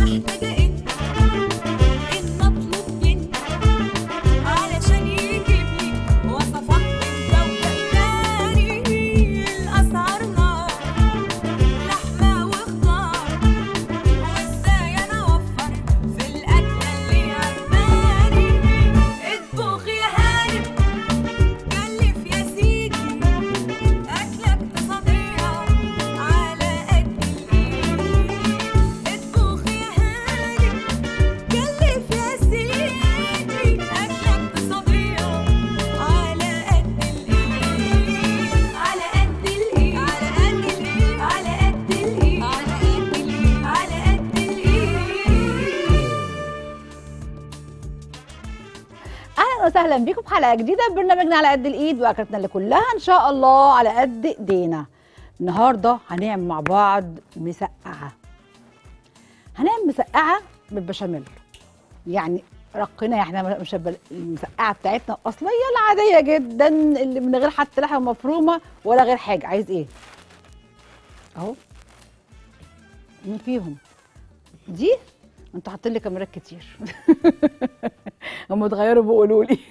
محتاجة انت ان اطلب منك علشان يجيب لي وصفات انت وكلاني الاسعار نار لحمة وخضار وازاي انا اوفر في الاكلة اللي عجباني اطبخ يا هانم كلف يا سيدي أكلة اقتصادية على قد الإيد اطبخ يا هانم كلف يا سيدي أكلة اقتصادية على قد الإيد على قد الإيد على قد الإيد على قد الإيد على قد الإيد على قد الإيد اهلا وسهلا بيكم في حلقه جديده من برنامجنا على قد الايد واكلتنا اللي كلها ان شاء الله على قد ايدينا النهارده هنعمل مع بعض مسقعه هنعمل مسقعه بالبشاميل يعني رقنا احنا مش الب- المسقعه بتاعتنا الاصليه العاديه جدا اللي من غير حتى لحمه مفرومه ولا غير حاجه عايز ايه اهو مين فيهم دي انتوا حاطين لي كاميرات كتير هم اتغيروا بيقولوا لي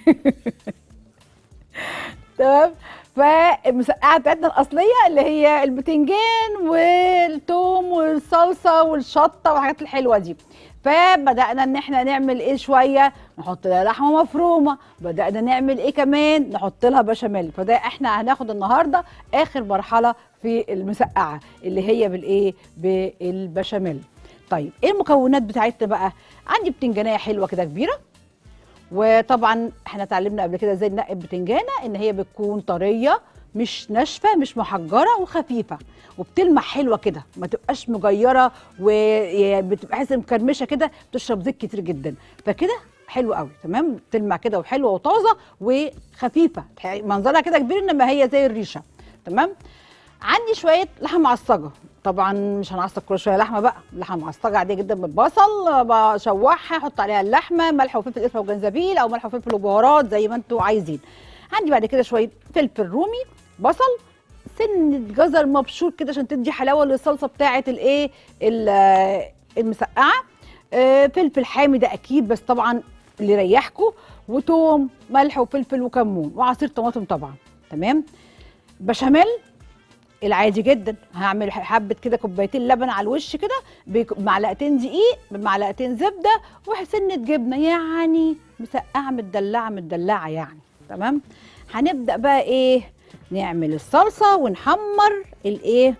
تمام فالمسقعه بتاعتنا الاصليه اللي هي البتنجان والثوم والصلصه والشطه والحاجات الحلوه دي فبدانا ان احنا نعمل ايه شويه نحط لها لحمه مفرومه بدانا نعمل ايه كمان نحط لها بشاميل فده احنا هناخد النهارده اخر مرحله في المسقعه اللي هي بالايه بالبشاميل طيب ايه المكونات بتاعتنا بقى عندي بتنجانيه حلوه كده كبيره وطبعا احنا اتعلمنا قبل كده ازاي ننقي البتنجانه ان هي بتكون طريه مش ناشفه مش محجره وخفيفه وبتلمع حلوه كده ما تبقاش مجيره وبتبقى حاسه مكرمشه كده بتشرب زيت كتير جدا فكده حلو قوي تمام بتلمع كده وحلوه وطازه وخفيفه منظرها كده كبير انما هي زي الريشه تمام عندي شويه لحمه معصجه طبعا مش هنعصج كل شويه لحمه بقى لحمه معصجه عاديه جدا بالبصل بشوحها احط عليها اللحمه ملح وفلفل اسود وجنزبيل او ملح وفلفل وبهارات زي ما انتوا عايزين عندي بعد كده شويه فلفل رومي بصل سنه جزر مبشور كده عشان تدي حلاوه للصلصه بتاعه الايه ال- المسقعه آه، فلفل حامي ده اكيد بس طبعا اللي يريحكم وتوم ملح وفلفل وكمون وعصير طماطم طبعا تمام بشاميل العادي جدا هعمل حبه كده كوبايتين لبن على الوش كده بمعلقتين دقيق بمعلقتين زبده وسنه جبنه يعني مسقعه مدلعه مدلعه يعني تمام هنبدا بقى ايه نعمل الصلصه ونحمر الايه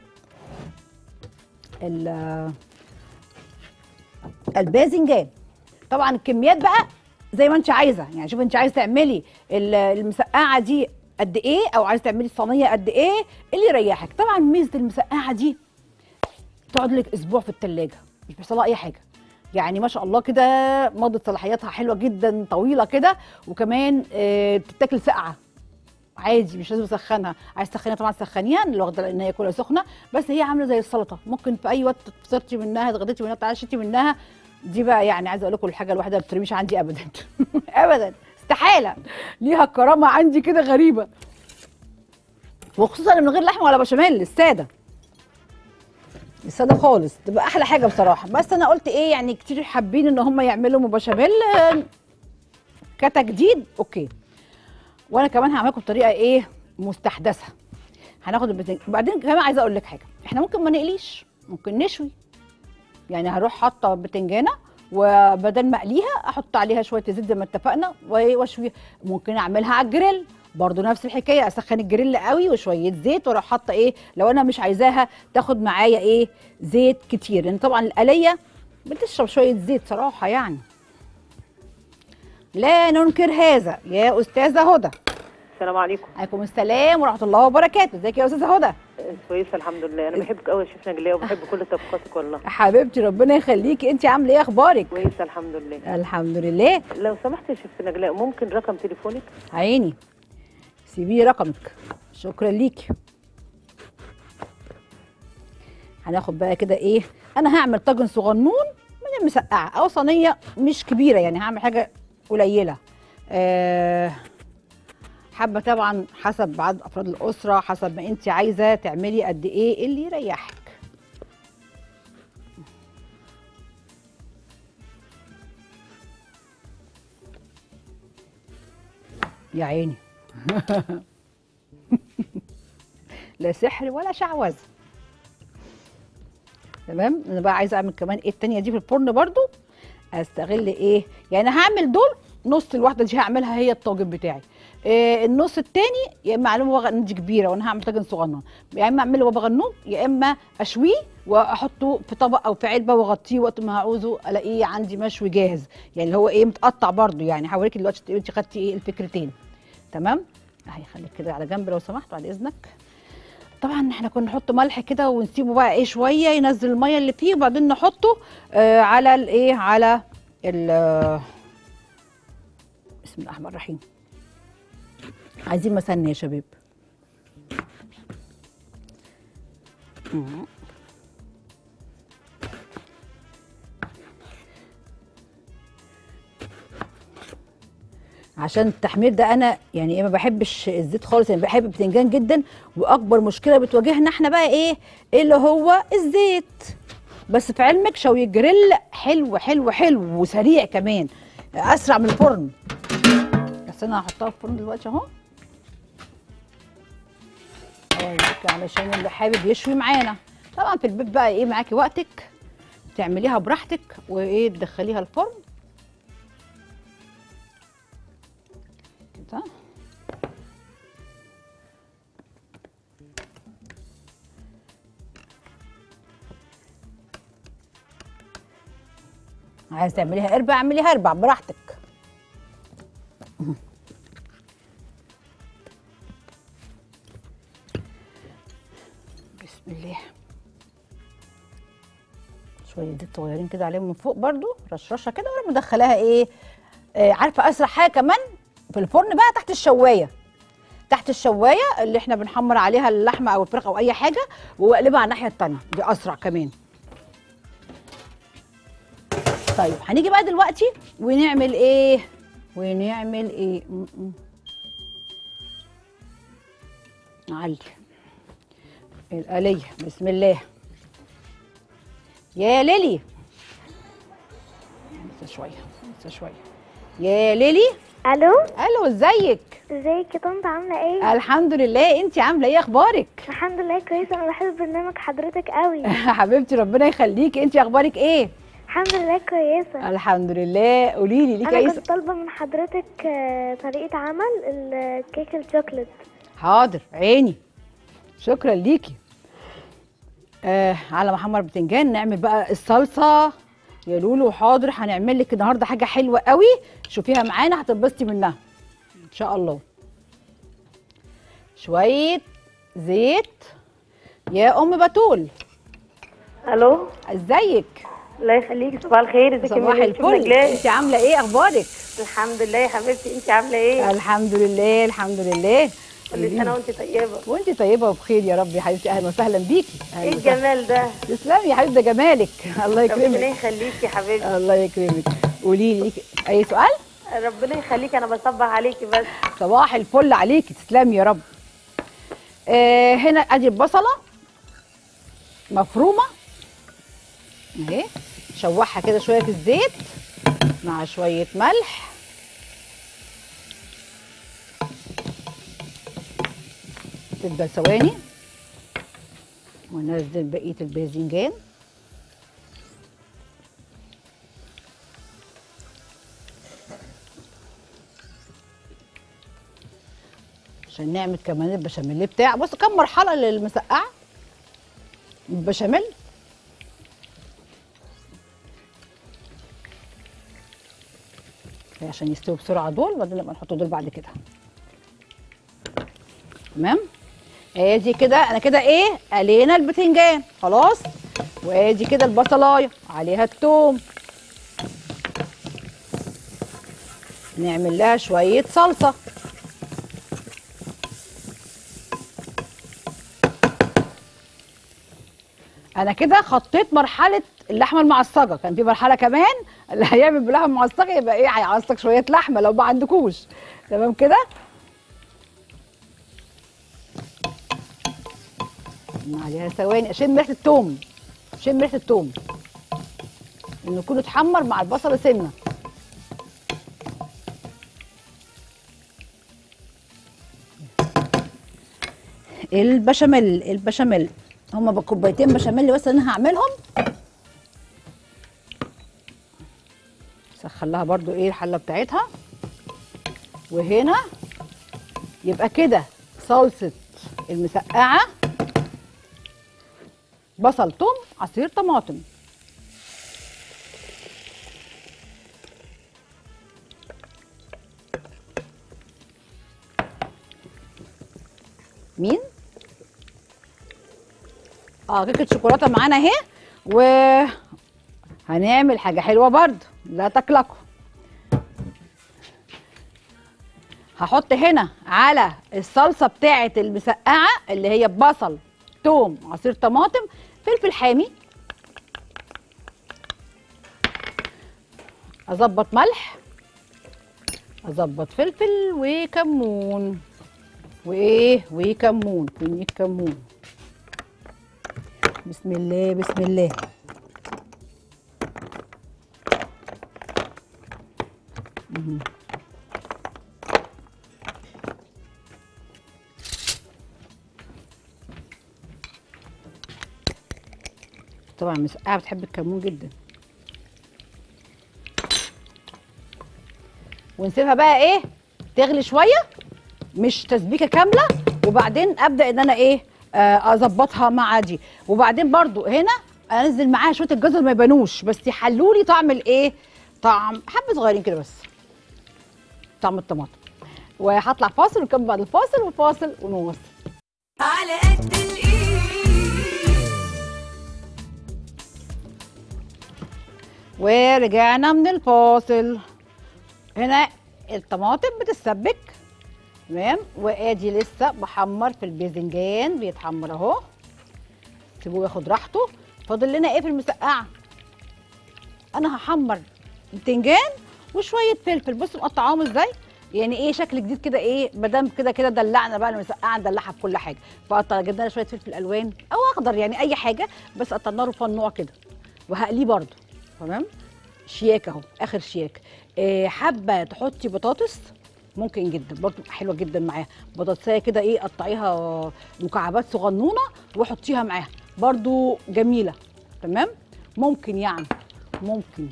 ال- الباذنجان طبعا الكميات بقى زي ما انت عايزه يعني شوف انت عايزه تعملي ال- المسقعه دي قد ايه او عايزه تعملي الصينيه قد ايه اللي يريحك طبعا ميزه المسقعه دي تقعد لك اسبوع في التلاجة مش بيحصل لها اي حاجه يعني ما شاء الله كده مضت صلاحياتها حلوه جدا طويله كده وكمان آه، بتتاكل ساقعه عادي مش لازم اسخنها عايز تسخنيها طبعا تسخنيها اللي واخده ان هي كلها سخنه بس هي عامله زي السلطه ممكن في اي وقت فطرتي منها اتغديتي منها اتعشيتي منها دي بقى يعني عايزه اقول لكم الحاجه الوحيده اللي ما بترميش عندي ابدا ابدا استحاله ليها كرامه عندي كده غريبه وخصوصا من غير لحمه ولا بشاميل الساده الساده خالص تبقى احلى حاجه بصراحه بس انا قلت ايه يعني كتير حابين ان هم يعملوا بشاميل آه، كتجديد اوكي وانا كمان هعمل لكم بطريقه ايه مستحدثه هناخد البتنج بعدين كمان عايزه اقول لك حاجه احنا ممكن ما نقليش ممكن نشوي يعني هروح حاطه بتنجانه وبدل ما اقليها احط عليها شويه زيت زي ما اتفقنا و- واشوي ممكن اعملها على الجريل برضو نفس الحكايه اسخن الجريل قوي وشويه زيت واروح حاطه ايه لو انا مش عايزاها تاخد معايا ايه زيت كتير لان طبعا القليه بتشرب شويه زيت صراحه يعني لا ننكر هذا يا استاذه هدى السلام عليكم عليكم السلام ورحمه الله وبركاته ازيك يا استاذه هدى كويسه الحمد لله انا بحبك قوي يا شيف نجلاء وبحب كل طبخاتك والله حبيبتي ربنا يخليكي انت عامله ايه اخبارك كويسه الحمد لله الحمد لله لو سمحت يا شيف نجلاء ممكن رقم تليفونك عيني سيبيه رقمك شكرا ليكي هناخد بقى كده ايه انا هعمل طاجن صغنون من المسقعه او صينيه مش كبيره يعني هعمل حاجه قليله أه حابه طبعا حسب عدد افراد الاسره حسب ما انت عايزه تعملي قد ايه اللي يريحك يا عيني لا سحر ولا شعوذه تمام انا بقى عايزه اعمل كمان ايه التانية دي في الفرن برضو استغل ايه يعني هعمل دول نص الواحده دي هعملها هي الطاجن بتاعي إيه النص التاني يا اما اعمله بابا غنوج كبيره وانا هعمل طاجن صغنن يا اما اعمله بابا غنوج يا اما اشويه واحطه في طبق او في علبه واغطيه وقت ما هعوزه الاقيه عندي مشوي جاهز يعني اللي هو ايه متقطع برضو يعني هوريكي دلوقتي تبقي انت خدتي ايه الفكرتين تمام اهي خليك كده على جنب لو سمحت بعد اذنك طبعا احنا كنا نحط ملح كده ونسيبه بقى ايه شويه ينزل الميه اللي فيه وبعدين نحطه آه على الايه على ال آه، بسم الله الرحمن الرحيم عايزين مسنه يا شباب مم. عشان التحمير ده انا يعني ايه ما بحبش الزيت خالص يعني بحب البتنجان جدا واكبر مشكله بتواجهنا احنا بقى ايه اللي هو الزيت بس في علمك شوي الجريل حلو حلو حلو وسريع كمان اسرع من الفرن بس انا هحطها في الفرن دلوقتي اهو أوريك علشان اللي حابب يشوي معانا طبعا في البيت بقى ايه معاكي وقتك تعمليها براحتك وايه تدخليها الفرن كده عايز تعمليها اربع اعمليها اربع براحتك بسم الله شويه زيت صغيرين كده عليهم من فوق برضو رشرشه كده وانا مدخلاها ايه آه عارفه اسرع حاجه كمان في الفرن بقى تحت الشوايه تحت الشوايه اللي احنا بنحمر عليها اللحمه او الفراخ او اي حاجه واقلبها على الناحيه التانيه دي اسرع كمان طيب هنيجي بقى دلوقتي ونعمل ايه ونعمل ايه م- م. نعلي الآلية بسم الله يا ليلي لسه شوية لسه شوية يا ليلي الو الو ازيك ازيك يا طنط عامله ايه الحمد لله انت عامله ايه اخبارك الحمد لله كويسه انا بحب برنامج حضرتك قوي حبيبتي ربنا يخليكي انت اخبارك ايه الحمد لله كويسه الحمد لله قولي لي ليكي انا اي كنت سؤال طالبه من حضرتك آه، طريقه عمل الكيك الشوكليت حاضر عيني شكرا ليكي آه على محمر بتنجان نعمل بقى الصلصه يا لولو حاضر هنعمل لك النهارده حاجه حلوه قوي شوفيها معانا هتتبسطي منها ان شاء الله شويه زيت يا ام بتول الو ازيك الله يخليك صباح الخير ازيك يا صباح ميري؟ شوف الفل نجلاء. انت عامله ايه اخبارك الحمد لله يا حبيبتي انت عامله ايه الحمد لله الحمد لله كل سنه وانت طيبه وانت طيبه وبخير يا رب يا حبيبتي اهلا وسهلا بيكي ايه أهلاً وسهلاً. الجمال ده تسلمي يا حبيبتي ده جمالك الله ربنا يكرمك يخليكي يا حبيبتي الله يكرمك قولي لي ليكي اي سؤال ربنا يخليكي انا بصبح عليكي بس صباح الفل عليكي تسلمي يا رب آه هنا ادي البصله مفرومه اهي شوحها كده شويه في الزيت مع شويه ملح تفضل ثواني ونزل بقيه الباذنجان عشان نعمل كمان البشاميل بتاع بص كم مرحله للمسقعه البشاميل عشان يستووا بسرعه دول وبعدين لما نحط دول بعد كده تمام ادي كده انا كده ايه قلينا البتنجان خلاص وادي كده البصلايه عليها التوم نعمل لها شويه صلصه انا كده خطيت مرحله اللحمه المعصجه كان في مرحله كمان اللي هيعمل بلحمه معصجه يبقى ايه هيعصج شويه لحمه لو ما عندكوش تمام كده عليها ثواني اشم ريحه التوم شم ريحه التوم انه يكون اتحمر مع البصل سنه البشاميل البشاميل هما بكوبايتين بشاميل بس انا هعملهم سخن لها برضو ايه الحله بتاعتها وهنا يبقى كده صلصه المسقعه بصل توم عصير طماطم مين اه كيكه شوكولاته معانا اهي و هنعمل حاجه حلوه برضه لا تقلقوا هحط هنا على الصلصه بتاعه المسقعه اللي هي بصل توم عصير طماطم فلفل حامي اظبط ملح اظبط فلفل وكمون وايه وكمون كميه كمون بسم الله بسم الله مهم. طبعا المسقعه بتحب الكمون جدا ونسيبها بقى ايه تغلي شويه مش تسبيكه كامله وبعدين ابدا ان انا ايه آه، اظبطها مع دي وبعدين برضو هنا انزل معاها شويه الجزر ما يبانوش بس يحلوا لي طعم الايه طعم حبه صغيرين كده بس طعم الطماطم وهطلع فاصل ونكمل بعد الفاصل وفاصل ونواصل على قد الايد ورجعنا من الفاصل هنا الطماطم بتتسبك تمام وادي لسه بحمر في الباذنجان بيتحمر اهو سيبوه ياخد راحته فاضل لنا ايه في المسقعه انا هحمر بتنجان وشويه فلفل بصوا مقطعاهم ازاي يعني ايه شكل جديد كده ايه ما دام كده كده دلعنا بقى المسقعه ندلعها بكل حاجه فقطع جبنا لنا شويه فلفل الوان او اخضر يعني اي حاجه بس قطعناه رفان نوع كده وهقليه برده تمام شياك اهو اخر شياك إيه حابه تحطي بطاطس ممكن جدا برضو بتبقى حلوه جدا معاها بطاطسيه كده ايه قطعيها مكعبات صغنونه وحطيها معاها برضو جميله تمام ممكن يعني ممكن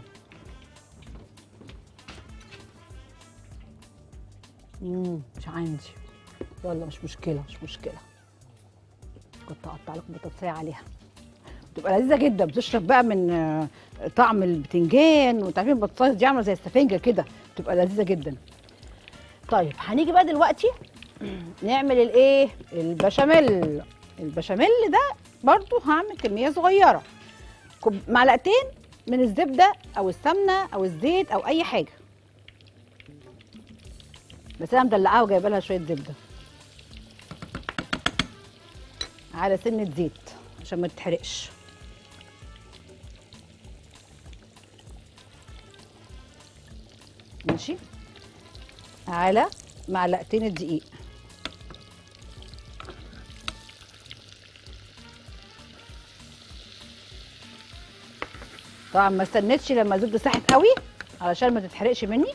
مم مش عندي يلا مش مشكله مش مشكله كنت اقطع لكم بطاطسيه عليها بتبقى لذيذه جدا بتشرب بقى من آه، طعم البتنجان وانت عارفين البطاطس دي عامله زي السفنجه كده بتبقى لذيذه جدا طيب هنيجي بقى دلوقتي نعمل الايه البشاميل البشاميل ده برضو هعمل كميه صغيره كوب- معلقتين من الزبده او السمنه او الزيت او اي حاجه بس انا مدلعاها وجايبه لها شويه زبده على سنه زيت عشان ما تتحرقش ماشي على معلقتين الدقيق طبعا ما استنيتش لما الزبده ساحت قوي علشان ما تتحرقش مني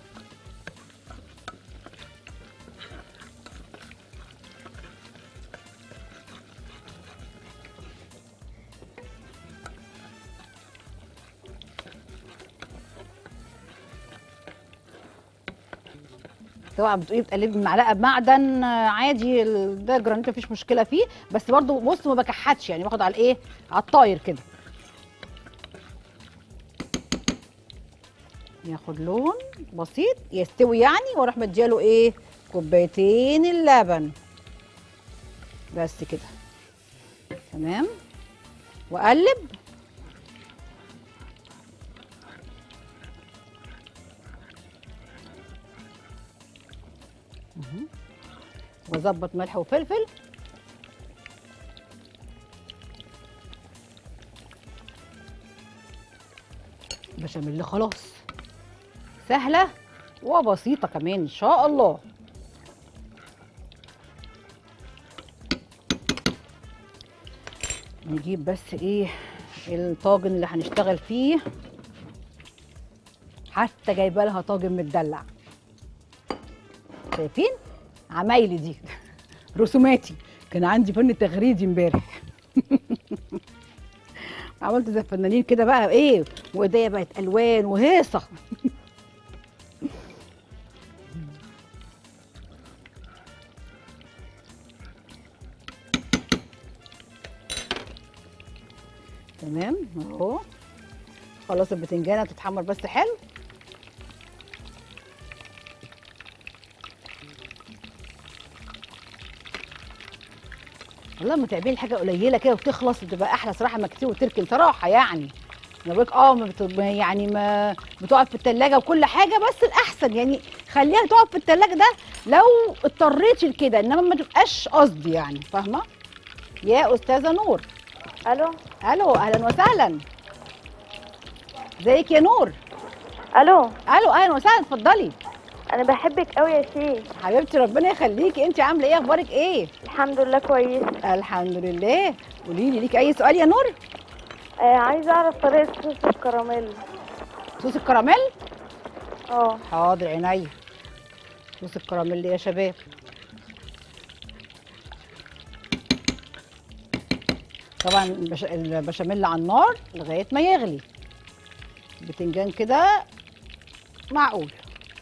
طبعا بتقولي بتقلبي المعلقه بمعدن آه، عادي ال- ده جرانيت مفيش مشكله فيه بس برضو بص ما بكحتش يعني باخد على الايه على الطاير كده ياخد لون بسيط يستوي يعني واروح مدياله ايه كوبايتين اللبن بس كده تمام واقلب واظبط ملح وفلفل بشاميل خلاص سهله وبسيطه كمان ان شاء الله نجيب بس ايه الطاجن اللي هنشتغل فيه حتى جايبه لها طاجن متدلع شايفين عمايلي دي رسوماتي كان عندي فن تغريدي امبارح عملت زي الفنانين كده بقى ايه وايديا بقت الوان وهيصه تمام اهو خلاص البتنجانه تتحمر بس حلو والله لما تعملي حاجه قليله كده وتخلص بتبقى احلى صراحه ما كتير وتركن صراحه يعني انا بقولك اه ما بت... ما يعني ما بتقعد في التلاجة وكل حاجه بس الاحسن يعني خليها تقعد في التلاجة ده لو اضطريتي لكده انما ما تبقاش قصدي يعني فاهمه يا استاذه نور الو الو اهلا وسهلا ازيك يا نور الو الو اهلا وسهلا اتفضلي انا بحبك قوي يا شيخ حبيبتي ربنا يخليكي انت عامله ايه اخبارك ايه الحمد لله كويس الحمد لله قولي لي ليك اي سؤال يا نور آه عايزه اعرف طريقه صوص الكراميل صوص الكراميل اه حاضر عينيا صوص الكراميل يا شباب طبعا البش- البشاميل على النار لغايه ما يغلي البتنجان كده معقول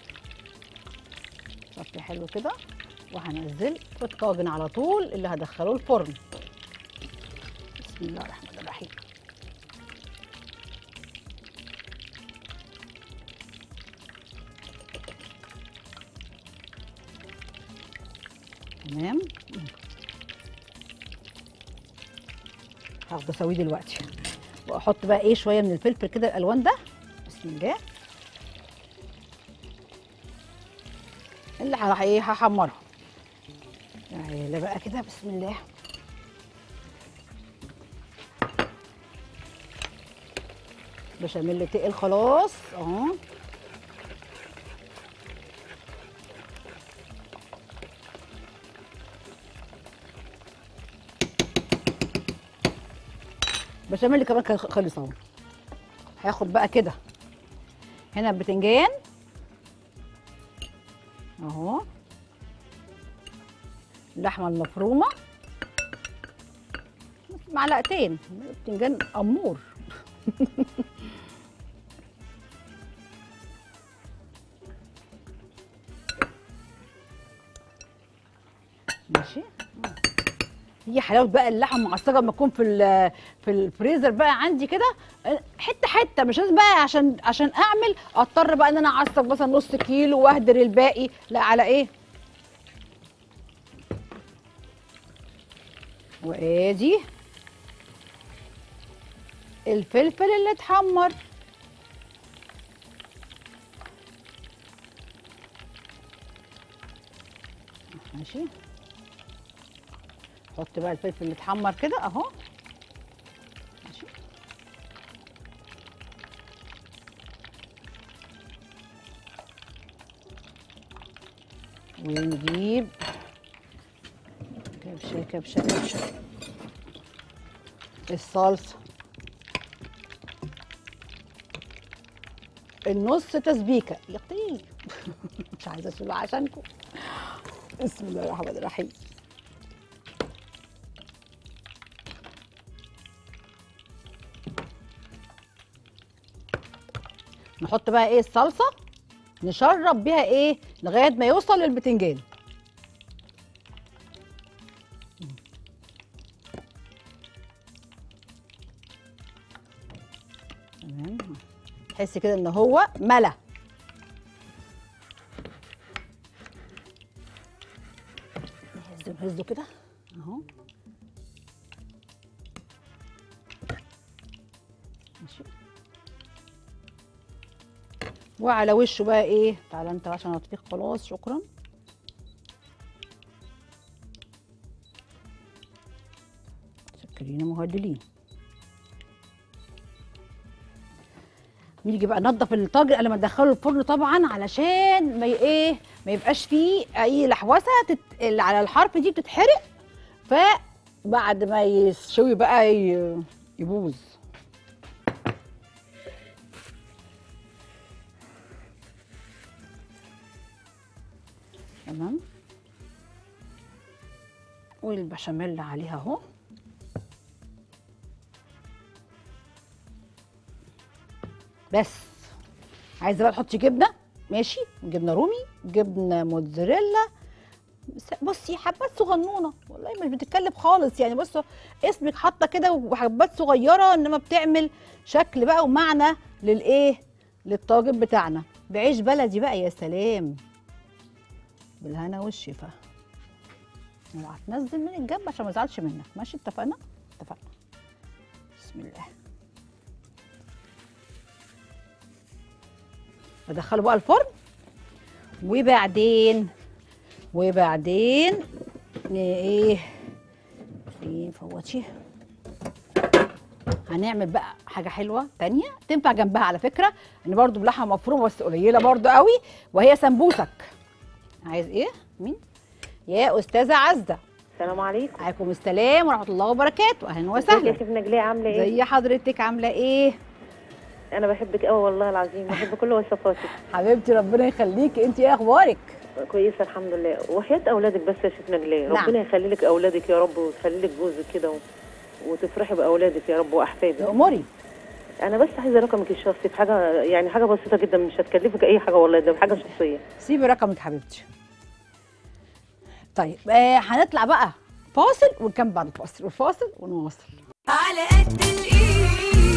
صفي حلو كده وهنزل في الطاجن على طول اللي هدخله الفرن بسم الله الرحمن الرحيم تمام هاخده اسويه دلوقتي واحط بقى ايه شويه من الفلفل كده الالوان ده بسم الله اللي هروح ايه هحمرها تعالى بقى كده بسم الله بشاميل تقل خلاص اهو بشاميل كمان كان خلص اهو هاخد بقى كده هنا البتنجان اهو اللحمه المفرومه معلقتين البتنجان امور ماشي هي حلاوه بقى اللحمه المعصجه لما تكون في ال- في الفريزر بقى عندي كده حته حته مش لازم بقى عشان عشان اعمل اضطر بقى ان انا اعصج مثلا نص كيلو واهدر الباقي لا على ايه وادي الفلفل اللي اتحمر ماشي حط بقى الفلفل اللي اتحمر كده اهو ماشي ونجيب كبشه كبشه كبشه الصلصه النص تسبيكه يقطيع مش عايزه اشيله عشانكم بسم الله الرحمن الرحيم نحط بقى ايه الصلصه نشرب بيها ايه لغايه ما يوصل للبتنجان تمام تحس كده ان هو ملا نهزه نهزه كده اهو ماشي وعلى وشه بقى ايه تعالى انت عشان اطفيك خلاص شكرا سكرين مهدلين نيجي بقى ننضف الطاجن قبل ما ندخله الفرن طبعا علشان ما ي- ايه ما يبقاش فيه اي لحوسه تت... اللي على الحرف دي بتتحرق فبعد ما يشوي بقى ي... يبوظ تمام والبشاميل عليها اهو بس عايزه بقى تحطي جبنه ماشي جبنه رومي جبنه موتزاريلا بس- بصي حبات صغنونه والله مش بتتكلم خالص يعني بصوا اسمك حاطه كده وحبات صغيره انما بتعمل شكل بقى ومعنى للايه للطاجن بتاعنا بعيش بلدي بقى يا سلام بالهنا والشفا اوعى تنزل من الجنب عشان ما ازعلش منك ماشي اتفقنا اتفقنا بسم الله ادخله بقى الفرن وبعدين وبعدين ن- ايه ايه فوتي هنعمل بقى حاجه حلوه تانية تنفع جنبها على فكره ان برضو بلحمه مفرومه بس قليله برضو قوي وهي سمبوسك عايز ايه مين يا استاذه عزه السلام عليكم عليكم السلام ورحمه الله وبركاته اهلا ازيك يا وسهلا شيف نجلاء عامله ايه زي حضرتك عامله ايه انا بحبك قوي والله العظيم بحب كل وصفاتك حبيبتي ربنا يخليكي انت ايه اخبارك كويسه الحمد لله وحياه اولادك بس يا شيف نجلاء نعم. ربنا يخلي لك اولادك يا رب ويخلي لك جوزك كده و... وتفرحي باولادك يا رب واحفادك اموري انا بس عايزه رقمك الشخصي في حاجه يعني حاجه بسيطه جدا مش هتكلفك اي حاجه والله ده حاجه شخصيه سيبي رقمك حبيبتي طيب آه هنطلع بقى فاصل ونكمل بعد الفاصل والفاصل ونواصل على قد الايد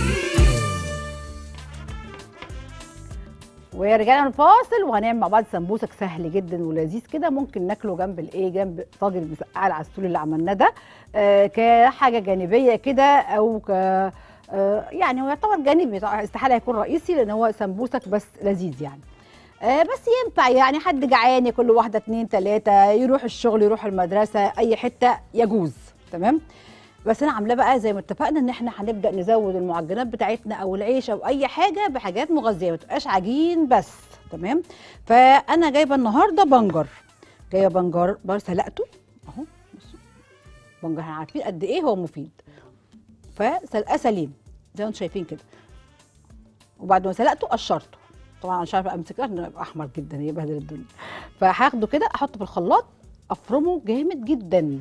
ورجعنا من الفاصل وهنعمل مع بعض سمبوسك سهل جدا ولذيذ كده ممكن ناكله جنب الايه جنب طاجن المسقعه العسول اللي عملناه ده آه كحاجه جانبيه كده او ك آه يعني هو يعتبر جانبي طبعاً استحاله يكون رئيسي لان هو سمبوسك بس لذيذ يعني آه بس ينفع يعني حد جعان ياكل له واحده اتنين تلاته يروح الشغل يروح المدرسه اي حته يجوز تمام بس انا عاملاه بقى زي ما اتفقنا ان احنا هنبدا نزود المعجنات بتاعتنا او العيش او اي حاجه بحاجات مغذيه ما تبقاش عجين بس تمام فانا جايبه النهارده بنجر جايبه بنجر بر سلقته اهو بصوا بنجر احنا عارفين قد ايه هو مفيد فسلقاه سليم زي ما انتم شايفين كده وبعد ما سلقته قشرته طبعا انا مش عارفه امسكه انه يبقى احمر جدا يبهدل الدنيا فهاخده كده احطه في الخلاط افرمه جامد جدا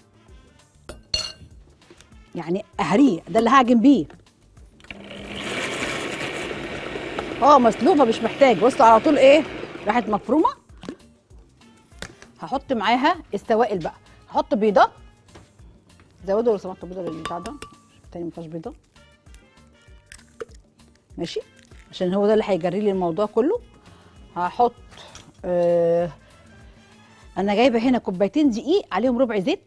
يعني اهريه ده اللي هعجن بيه اه مسلوقه مش محتاج بصوا على طول ايه راحت مفرومه هحط معاها السوائل بقى هحط بيضه زودوا لو سمحتوا بيضه للبتاع ده التاني ما فيهاش بيضه ماشي عشان هو ده اللي هيجري لي الموضوع كله هحط آه انا جايبه هنا كوبايتين دقيق عليهم ربع زيت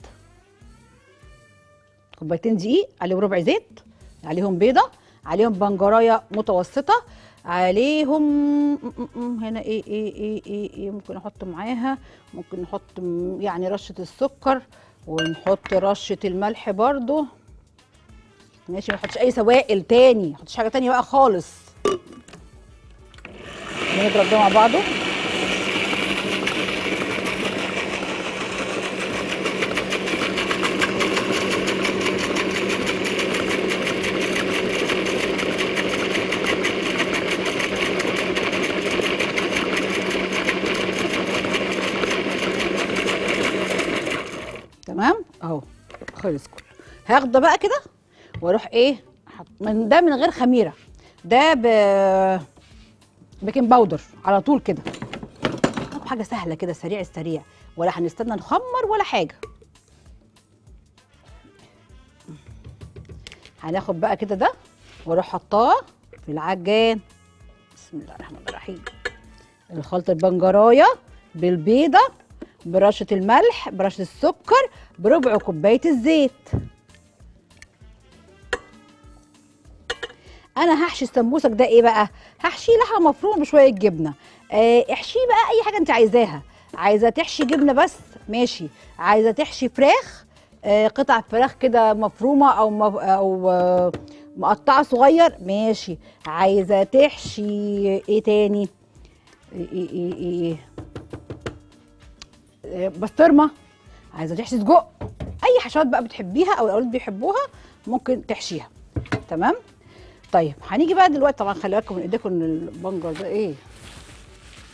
كوبايتين دقيق عليهم ربع زيت عليهم بيضه عليهم بنجرايه متوسطه عليهم م- م- م- هنا ايه ايه ايه ايه, إيه ممكن احط معاها ممكن نحط م- يعني رشه السكر ونحط رشه الملح برضو ماشي ما نحطش اي سوائل تاني ما نحطش حاجه تانية بقى خالص نضرب ده مع بعضه تمام اهو خلص كله هاخده بقى كده واروح ايه أحط- من ده من غير خميره ده ب بيكنج باودر على طول كده طب حاجه سهله كده سريع السريع ولا هنستنى نخمر ولا حاجه هناخد بقى كده ده واروح حطاه في العجان بسم الله الرحمن الرحيم الخلطه البنجرايه بالبيضه برشه الملح برشه السكر بربع كوبايه الزيت انا هحشي السمبوسك ده ايه بقى هحشيه لحمه مفرومه بشويه جبنه آه، احشيه بقى اي حاجه انت عايزاها عايزه تحشي جبنه بس ماشي عايزه تحشي فراخ آه، قطع فراخ كده مفرومه او مف... او آه، مقطعه صغير ماشي عايزه تحشي ايه تاني ايه ايه ايه, إيه. آه، بسطرمه عايزه تحشي سجق اي حشوات بقى بتحبيها او الاولاد بيحبوها ممكن تحشيها تمام طيب هنيجي بقى دلوقتي طبعا خلي بالكم من ايديكم ان البنجر ده ايه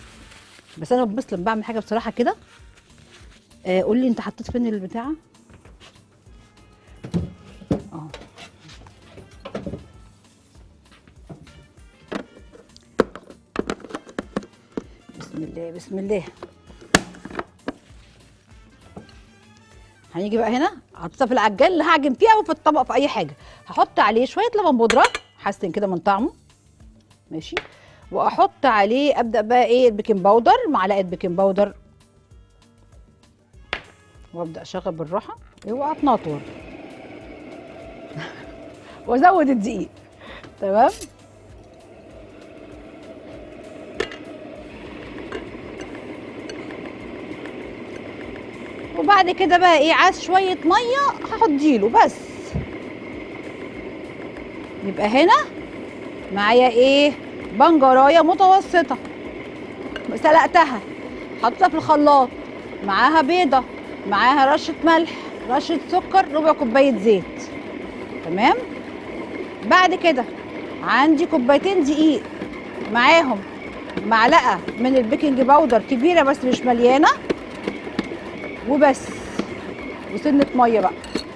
بس انا بسلم بعمل حاجه بصراحه كده آه قول لي انت حطيت فين البتاعه بسم الله بسم الله هنيجي بقى هنا حطيتها في العجان اللي هعجن فيها او في الطبق في اي حاجه هحط عليه شويه لبن بودره حسن كده من طعمه ماشي واحط عليه ابدا بقى ايه البيكنج باودر معلقه بيكنج باودر وابدا اشغل بالراحه اوعى تنطور وازود الدقيق تمام وبعد كده بقى ايه عايز شويه ميه هحطيله بس يبقى هنا معايا ايه بنجرايه متوسطه سلقتها حطيتها في الخلاط معاها بيضه معاها رشه ملح رشه سكر ربع كوبايه زيت تمام بعد كده عندي كوبايتين دقيق معاهم معلقه من البيكنج باودر كبيره بس مش مليانه وبس وسنه ميه بقى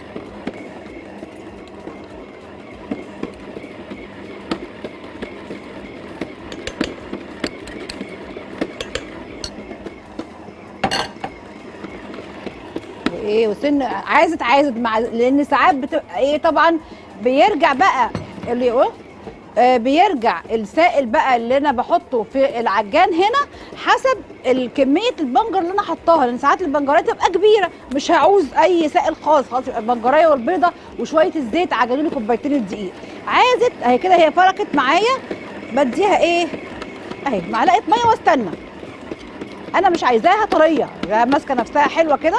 وايه وسن عايزه عايزه مع لان ساعات بتبقى ايه طبعا بيرجع بقى اللي يقول آه بيرجع السائل بقى اللي انا بحطه في العجان هنا حسب الكميه البنجر اللي انا حطاها لان ساعات البنجرات تبقى كبيره مش هعوز اي سائل خالص خلاص يبقى البنجرايه والبيضه وشويه الزيت عجنوا لي كوبايتين الدقيق عايزت اهي كده هي فركت معايا بديها ايه اهي معلقه ميه واستنى انا مش عايزاها طريه يعني ماسكه نفسها حلوه كده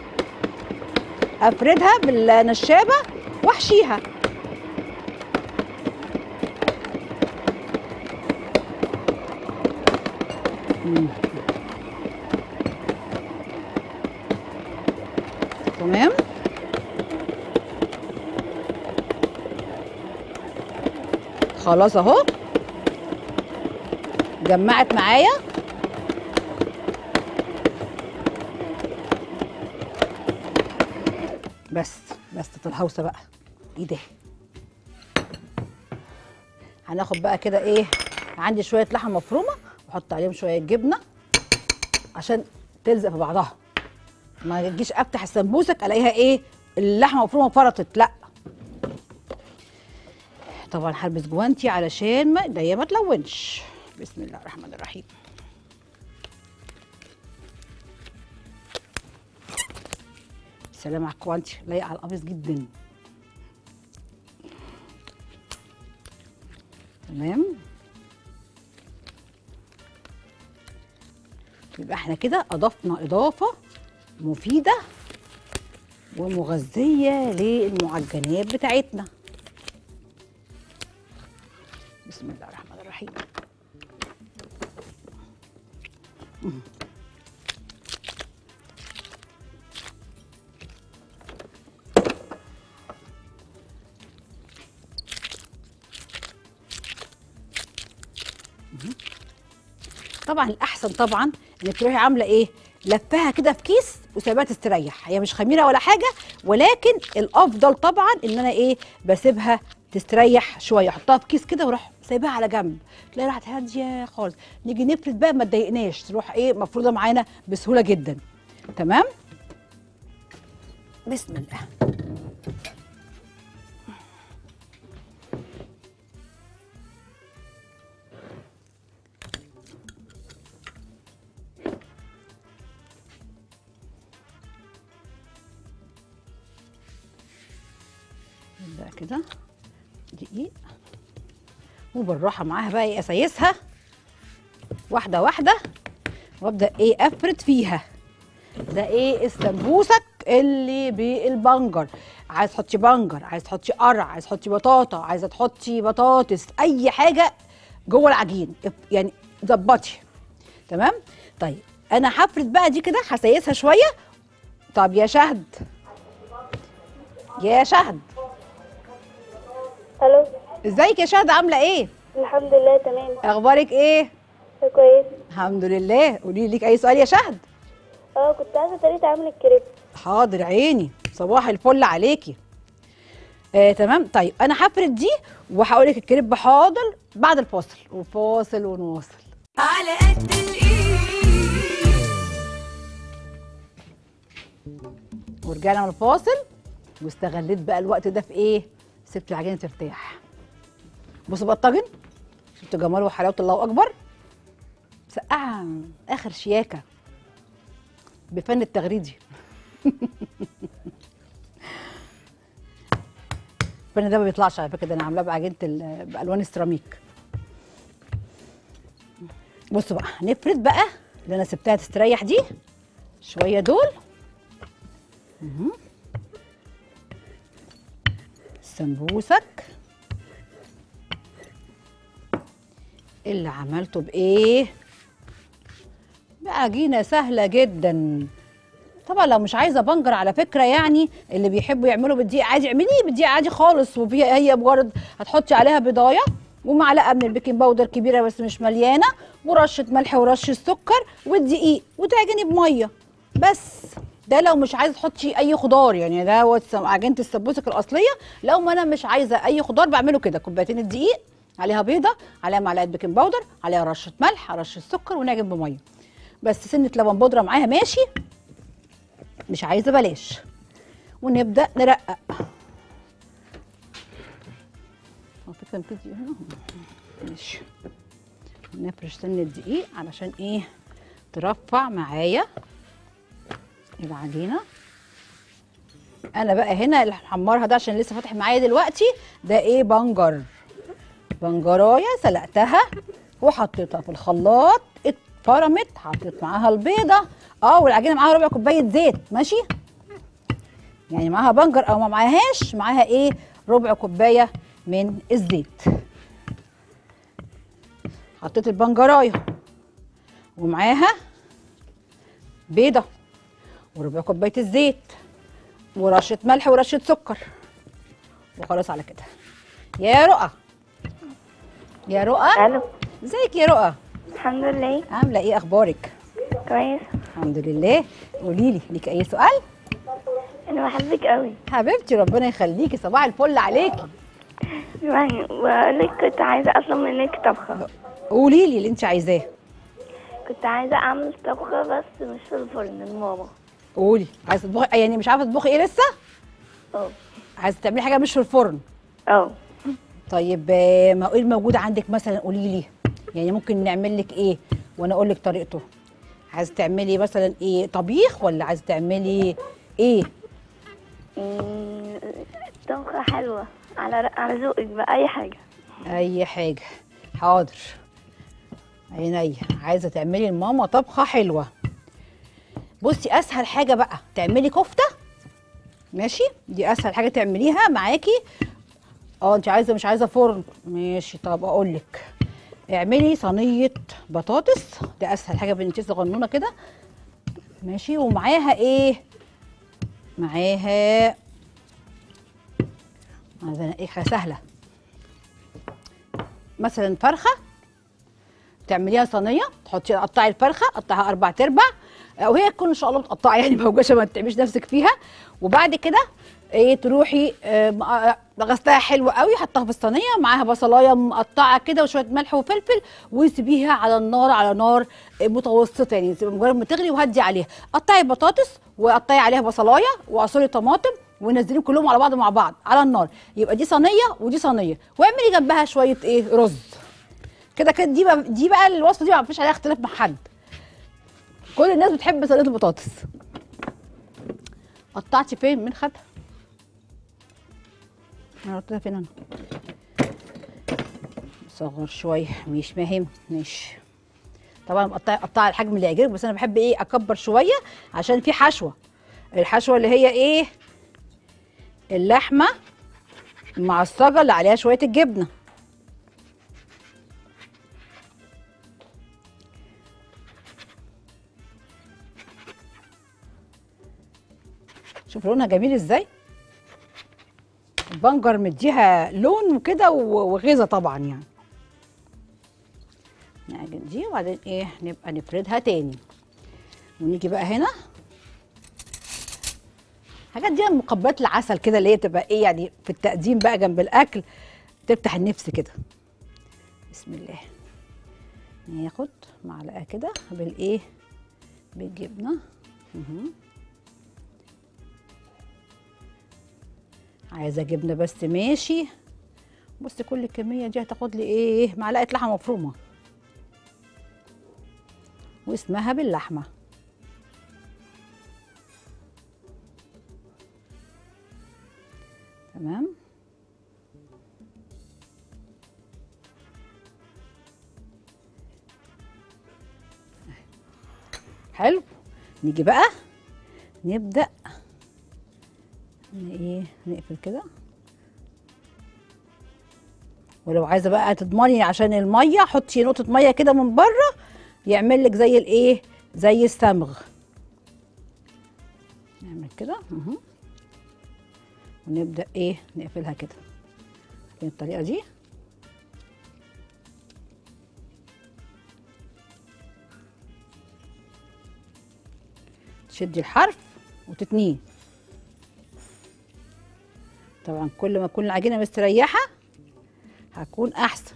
افردها بالنشابه واحشيها مم. تمام خلاص اهو جمعت معايا بس بس الهوسه بقى ايه ده هناخد بقى كده ايه عندي شويه لحمه مفرومه واحط عليهم شويه جبنه عشان تلزق في بعضها ما تجيش افتح السمبوسك الاقيها ايه اللحمه مفرومه فرطت لا طبعا هلبس جوانتي علشان ما ايديا ما تلونش بسم الله الرحمن الرحيم سلام على الكوانتي لايق على القميص جدا تمام يبقى احنا كده اضفنا اضافه مفيده ومغذيه للمعجنات بتاعتنا بسم الله الرحمن الرحيم طبعا الاحسن طبعا انك تروحي عامله ايه لفها كده في كيس وسايباها تستريح هي مش خميره ولا حاجه ولكن الافضل طبعا ان انا ايه بسيبها تستريح شويه احطها في كيس كده واروح سايباها على جنب تلاقي راحت هاديه خالص نيجي نفرد بقى ما تضايقناش تروح ايه مفروضه معانا بسهوله جدا تمام بسم الله نبدا كده دقيق وبالراحه معاها بقى ايه اسيسها واحده واحده وابدا ايه افرد فيها ده ايه السمبوسك اللي بالبنجر عايز تحطي بنجر عايز تحطي قرع عايز تحطي بطاطا عايزه تحطي بطاطس اي حاجه جوه العجين يعني ظبطي تمام طيب انا هفرد بقى دي كده هسيسها شويه طب يا شهد يا شهد الو ازيك يا شهد عامله ايه الحمد لله تمام اخبارك ايه كويس الحمد لله قولي لك اي سؤال يا شهد اه كنت عايزه طريقه عمل الكريب حاضر عيني صباح الفل عليكي آه تمام طيب انا هفرد دي وهقول لك الكريب حاضر بعد الفاصل وفاصل ونواصل على قد الايد ورجعنا من الفاصل واستغليت بقى الوقت ده في ايه سبت العجينه ترتاح بصوا بقى الطاجن شفتوا جماله وحلاوه الله اكبر مسقعه اخر شياكه بفن التغريدي الفن ده ما بيطلعش على فكره ده انا عاملاه بعجينه ال- بالوان السيراميك بصوا بقى نفرد بقى اللي انا سبتها تستريح دي شويه دول مهم. سمبوسك اللي عملته بايه بعجينه سهله جدا طبعا لو مش عايزه بنجر على فكره يعني اللي بيحبوا يعملوا بالدقيق عادي اعمليه بالدقيق عادي خالص وفيها هي مجرد هتحطي عليها بضايه ومعلقه من البيكنج باودر كبيره بس مش مليانه ورشه ملح ورشه سكر والدقيق وتعجني بميه بس ده لو مش عايزه تحطي اي خضار يعني ده هو السم- عجينه السبوسك الاصليه لو ما انا مش عايزه اي خضار بعمله كده كوبايتين الدقيق عليها بيضه عليها معلقه بيكنج باودر عليها رشه ملح رشه سكر ونعجن بميه بس سنه لبن بودره معاها ماشي مش عايزه بلاش ونبدا نرقق على فكره نبتدي هنا ماشي نفرش سن الدقيق علشان ايه ترفع معايا العجينه انا بقى هنا اللي محمرها ده عشان لسه فاتح معايا دلوقتي ده ايه بنجر بنجرايه سلقتها وحطيتها في الخلاط اتفرمت حطيت معاها البيضه اه والعجينه معاها ربع كوبايه زيت ماشي يعني معاها بنجر او ما معاهاش معاها ايه ربع كوبايه من الزيت حطيت البنجرايه ومعاها بيضه وربع كوبايه الزيت ورشه ملح ورشه سكر وخلاص على كده يا رؤى يا رؤى الو ازيك يا رؤى الحمد لله عامله ايه اخبارك كويس الحمد لله قولي لي ليك اي سؤال انا بحبك قوي حبيبتي ربنا يخليكي صباح الفل عليكي يعني بقول لك كنت عايزه اطلب منك طبخه قولي لي اللي انت عايزاه كنت عايزه اعمل طبخه بس مش في الفرن لماما قولي عايزه تطبخي يعني مش عارفه تطبخي ايه لسه اه عايزه تعملي حاجه مش في الفرن اه طيب آه، ما ايه الموجود عندك مثلا قولي لي يعني ممكن نعمل لك ايه وانا اقول لك طريقته عايزه تعملي مثلا ايه طبيخ ولا عايزه تعملي ايه أمم، طبخه حلوه على على ذوقك بقى اي حاجه اي حاجه حاضر عينيا عايزه تعملي لماما طبخه حلوه بصي اسهل حاجه بقى تعملي كفته ماشي دي اسهل حاجه تعمليها معاكي اه انت عايزه مش عايزه فرن ماشي طب اقول لك اعملي صينيه بطاطس ده اسهل حاجه بنتي صغنونه كده ماشي ومعاها ايه معاها عايزه ايه حاجه سهله مثلا فرخه تعمليها صينيه تحطي تقطعي الفرخه قطعها اربع ارباع وهي تكون ان شاء الله متقطعه يعني موجوشه ما تتعبيش نفسك فيها وبعد كده ايه تروحي آه، م- آه، غسلها حلو قوي حطها في الصينيه معاها بصلايه مقطعه كده وشويه ملح وفلفل وسيبيها على النار على نار آه، متوسطه يعني تبقى مجرد ما تغلي وهدي عليها قطعي بطاطس وقطعي عليها بصلايه وعصري طماطم ونزليهم كلهم على بعض مع بعض على النار يبقى دي صينيه ودي صينيه واعملي جنبها شويه ايه رز كده كده دي بقى دي بقى الوصفه دي ما فيش عليها اختلاف مع حد كل الناس بتحب صينيه البطاطس قطعتي فين من خدها انا قلت لها فين انا صغر شويه مش مهم ماشي طبعا قطعي قطعي الحجم اللي يعجبك بس انا بحب ايه اكبر شويه عشان في حشوه الحشوه اللي هي ايه اللحمه المعصجه اللي عليها شويه الجبنه شوف لونها جميل ازاي البنجر مديها لون وكده و- وغذا طبعا يعني نعجن دي وبعدين ايه نبقى نفردها تاني ونيجي بقى هنا حاجات دي مقبلات العسل كده اللي هي تبقى ايه يعني في التقديم بقى جنب الاكل تفتح النفس كده بسم الله ناخد معلقه كده بالايه بالجبنه مهم. عايزه جبنه بس ماشي بص كل الكميه دي هتاخد لي ايه معلقه لحمه مفرومه واسمها باللحمه تمام حلو نيجي بقى نبدأ ن- ايه نقفل كده ولو عايزه بقى تضمني عشان الميه حطي نقطه ميه كده من بره يعمل لك زي الايه زي الصمغ نعمل كده اهو ونبدا ايه نقفلها كده عارفين الطريقه دي تشدي الحرف وتتنيه طبعا كل ما تكون العجينه مستريحه هتكون احسن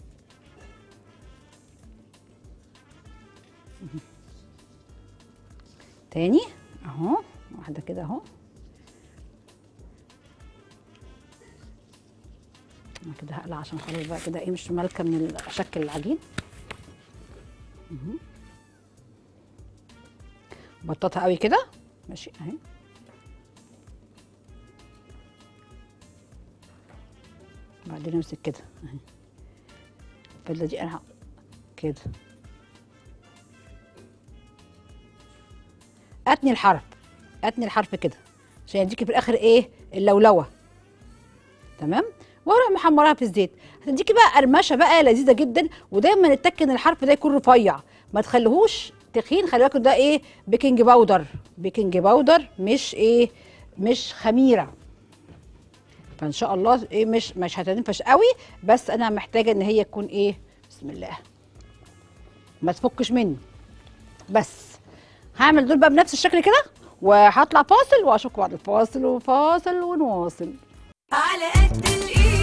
مهم. تاني اهو واحده كده اهو انا كده هقلع عشان خلاص بقى كده ايه مش مالكه من شكل العجين مهم. بططها قوي كده ماشي اهي بعدين امسك كده اهي الفله دي انا ه- كده اتني الحرف اتني الحرف كده عشان يديكي في الاخر ايه اللولوه تمام واروح محمراها في الزيت هتديكي بقى قرمشه بقى لذيذه جدا ودايما نتكن الحرف ده يكون رفيع ما تخليهوش تخين خلي بالكوا ده ايه بيكنج باودر بيكنج باودر مش ايه مش خميره فان شاء الله ايه مش مش هتنفش قوي بس انا محتاجه ان هي تكون ايه بسم الله ما تفكش مني بس هعمل دول بقى بنفس الشكل كده وهطلع فاصل واشوفكم بعد الفاصل وفاصل ونواصل على قد الايد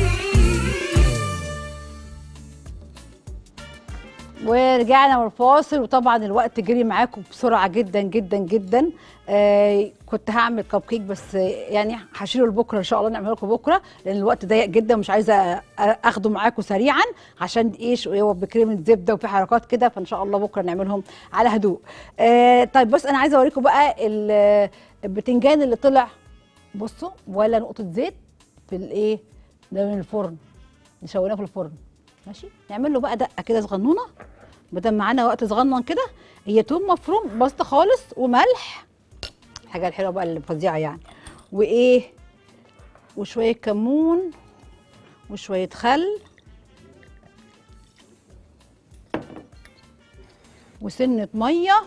ورجعنا من الفاصل وطبعا الوقت جري معاكم بسرعه جدا جدا جدا آه كنت هعمل كب كيك بس يعني هشيله لبكره ان شاء الله نعمله لكم بكره لان الوقت ضيق جدا مش عايزه أ- اخده معاكم سريعا عشان ايش هو بكريمه زبده وفي حركات كده فان شاء الله بكره نعملهم على هدوء آه طيب بص انا عايزه اوريكم بقى ال- البتنجان اللي طلع بصوا ولا نقطه زيت في الايه ده من الفرن نشويناه في الفرن ماشي نعمل له بقى دقه كده صغنونه ما دام معانا وقت صغنن كده هي توم مفروم بسيطه خالص وملح الحاجه الحلوه بقى اللي فظيعه يعني وايه وشويه كمون وشويه خل وسنه ميه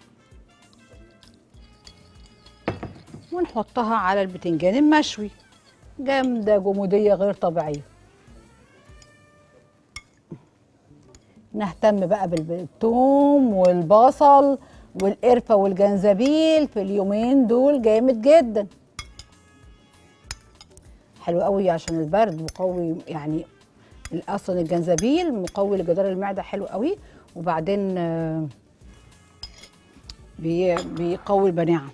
ونحطها على البتنجان المشوي جامده جموديه غير طبيعيه نهتم بقى بال- بالثوم والبصل والقرفه والجنزبيل في اليومين دول جامد جدا حلو قوي عشان البرد مقوي يعني اصلا الجنزبيل مقوي لجدار المعده حلو قوي وبعدين آه، بي بيقوي المناعه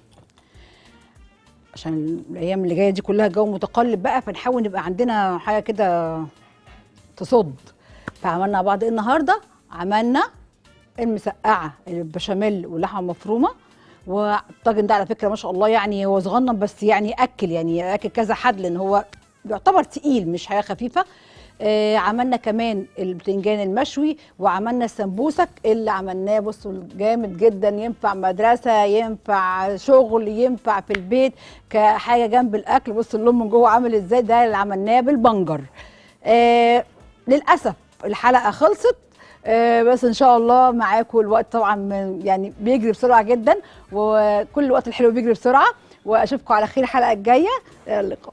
عشان الايام اللي جايه دي كلها جو متقلب بقى فنحاول نبقى عندنا حاجه كده تصد فعملنا مع بعض إيه النهارده عملنا المسقعه البشاميل واللحمه المفرومه والطاجن ده على فكره ما شاء الله يعني هو صغنن بس يعني اكل يعني اكل كذا حد لان هو يعتبر تقيل مش حاجه خفيفه آه عملنا كمان البتنجان المشوي وعملنا السمبوسك اللي عملناه بصوا جامد جدا ينفع مدرسه ينفع شغل ينفع في البيت كحاجه جنب الاكل بصوا اللون من جوه عامل ازاي ده اللي عملناه بالبنجر آه للاسف الحلقه خلصت آه، بس ان شاء الله معاكم الوقت طبعا من- يعني بيجري بسرعه جدا وكل الوقت الحلو بيجري بسرعه واشوفكم على خير الحلقه الجايه الى اللقاء